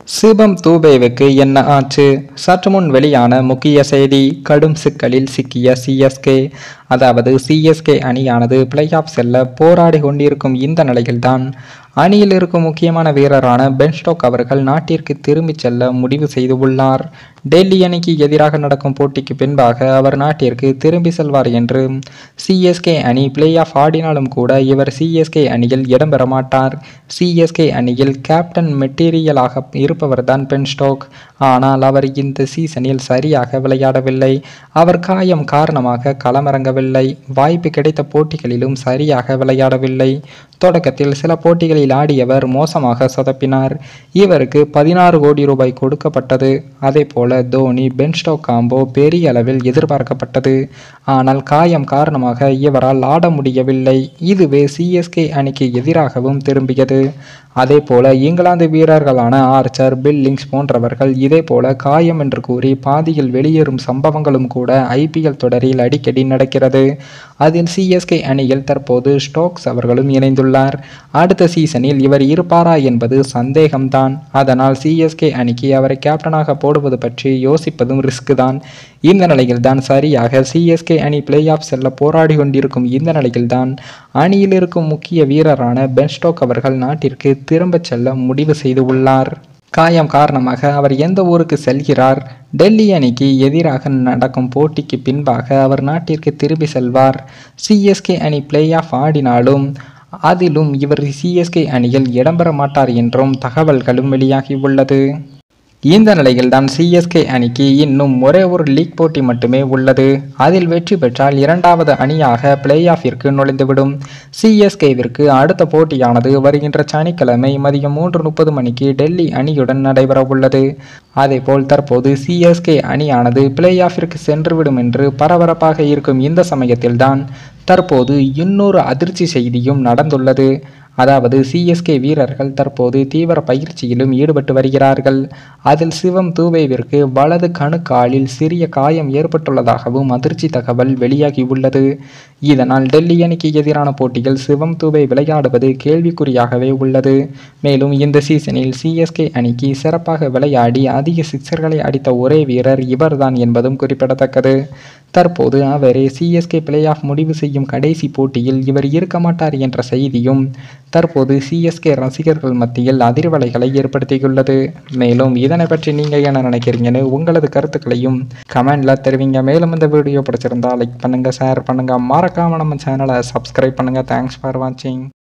சிவம் தூபேவுக்கு என்ன ஆச்சு சற்று முன் வெளியான முக்கிய செய்தி கடும் சிக்கலில் சிக்கிய சிஎஸ்கே அதாவது சிஎஸ்கே அணியானது பிளே ஆஃப் செல்ல போராடி கொண்டிருக்கும் இந்த நிலையில்தான் அணியில் இருக்கும் முக்கியமான வீரரான பென் ஸ்டோக் அவர்கள் நாட்டிற்கு திரும்பிச் செல்ல முடிவு செய்துள்ளார் டெல்லி அணிக்கு எதிராக நடக்கும் போட்டிக்கு பின்பாக அவர் நாட்டிற்கு திரும்பி செல்வார் என்று சிஎஸ்கே அணி பிளே ஆஃப் ஆடினாலும் கூட இவர் சிஎஸ்கே அணியில் இடம்பெற மாட்டார் சிஎஸ்கே அணியில் கேப்டன் மெட்டீரியலாக இருப்பவர்தான் பென் ஸ்டோக் ஆனால் அவர் இந்த சீசனில் சரியாக விளையாடவில்லை அவர் காயம் காரணமாக களமிறங்கவில்லை வாய்ப்பு கிடைத்த போட்டிகளிலும் சரியாக விளையாடவில்லை தொடக்கத்தில் சில போட்டிகளில் ஆடியவர் மோசமாக சொதப்பினார் இவருக்கு பதினாறு கோடி ரூபாய் கொடுக்கப்பட்டது அதே போல தோனி பென்ஸ்டோக் காம்போ பெரிய அளவில் எதிர்பார்க்கப்பட்டது ஆனால் காயம் காரணமாக இவரால் ஆட முடியவில்லை இதுவே சிஎஸ்கே அணிக்கு எதிராகவும் திரும்பியது அதே போல இங்கிலாந்து வீரர்களான ஆர்ச்சர் பில்லிங்ஸ் போன்றவர்கள் இதே போல காயம் என்று கூறி பாதியில் வெளியேறும் சம்பவங்களும் கூட ஐபிஎல் தொடரில் அடிக்கடி நடக்கிறது அதில் சிஎஸ்கே அணியில் தற்போது ஸ்டோக்ஸ் அவர்களும் இணைந்துள்ளார் அடுத்த சீசனில் இவர் இருப்பாரா என்பது சந்தேகம்தான் அதனால் சிஎஸ்கே அணிக்கு அவரை கேப்டனாக போடுவது பற்றி யோசிப்பதும் ரிஸ்க் தான் இந்த நிலையில்தான் சரியாக சிஎஸ்கே அணி பிளே ஆஃப் செல்ல போராடி கொண்டிருக்கும் இந்த நிலையில்தான் அணியில் இருக்கும் முக்கிய வீரரான பென்ஸ்டோக் அவர்கள் நாட்டிற்கு திரும்பச் செல்ல முடிவு செய்துள்ளார் காயம் காரணமாக அவர் எந்த ஊருக்கு செல்கிறார் டெல்லி அணிக்கு எதிராக நடக்கும் போட்டிக்கு பின்பாக அவர் நாட்டிற்கு திரும்பி செல்வார் சிஎஸ்கே அணி பிளே ஆஃப் ஆடினாலும் அதிலும் இவர் சிஎஸ்கே அணியில் இடம்பெற மாட்டார் என்றும் தகவல்களும் வெளியாகியுள்ளது இந்த நிலையில்தான் சிஎஸ்கே அணிக்கு இன்னும் ஒரே ஒரு லீக் போட்டி மட்டுமே உள்ளது அதில் வெற்றி பெற்றால் இரண்டாவது அணியாக பிளே ஆஃபிற்கு நுழைந்துவிடும் சிஎஸ்கேவிற்கு அடுத்த போட்டியானது வருகின்ற சனிக்கிழமை மதியம் மூன்று முப்பது மணிக்கு டெல்லி அணியுடன் நடைபெற உள்ளது அதேபோல் தற்போது சிஎஸ்கே அணியானது பிளே ஆஃபிற்கு சென்றுவிடும் என்று பரபரப்பாக இருக்கும் இந்த சமயத்தில்தான் தற்போது இன்னொரு அதிர்ச்சி செய்தியும் நடந்துள்ளது அதாவது சிஎஸ்கே வீரர்கள் தற்போது தீவிர பயிற்சியிலும் ஈடுபட்டு வருகிறார்கள் அதில் சிவம் தூவேவிற்கு வலது கணுக்காலில் சிறிய காயம் ஏற்பட்டுள்ளதாகவும் அதிர்ச்சி தகவல் வெளியாகியுள்ளது இதனால் டெல்லி அணிக்கு எதிரான போட்டியில் சிவம் தூவே விளையாடுவது கேள்விக்குறியாகவே உள்ளது மேலும் இந்த சீசனில் சிஎஸ்கே அணிக்கு சிறப்பாக விளையாடி அதிக சிக்சர்களை அடித்த ஒரே வீரர் இவர்தான் என்பதும் குறிப்பிடத்தக்கது தற்போது அவரே சிஎஸ்கே பிளே ஆஃப் முடிவு செய்யும் கடைசி போட்டியில் இவர் இருக்க மாட்டார் என்ற செய்தியும் தற்போது சிஎஸ்கே ரசிகர்கள் மத்தியில் அதிர்வலைகளை ஏற்படுத்தியுள்ளது மேலும் இதனை பற்றி நீங்கள் என்ன நினைக்கிறீங்கன்னு உங்களது கருத்துக்களையும் கமெண்ட்ல தெரிவிங்க மேலும் இந்த வீடியோ பிடிச்சிருந்தா லைக் பண்ணுங்க ஷேர் பண்ணுங்க மறக்காம நம்ம சேனலை சப்ஸ்கிரைப் பண்ணுங்க தேங்க்ஸ் ஃபார் வாட்சிங்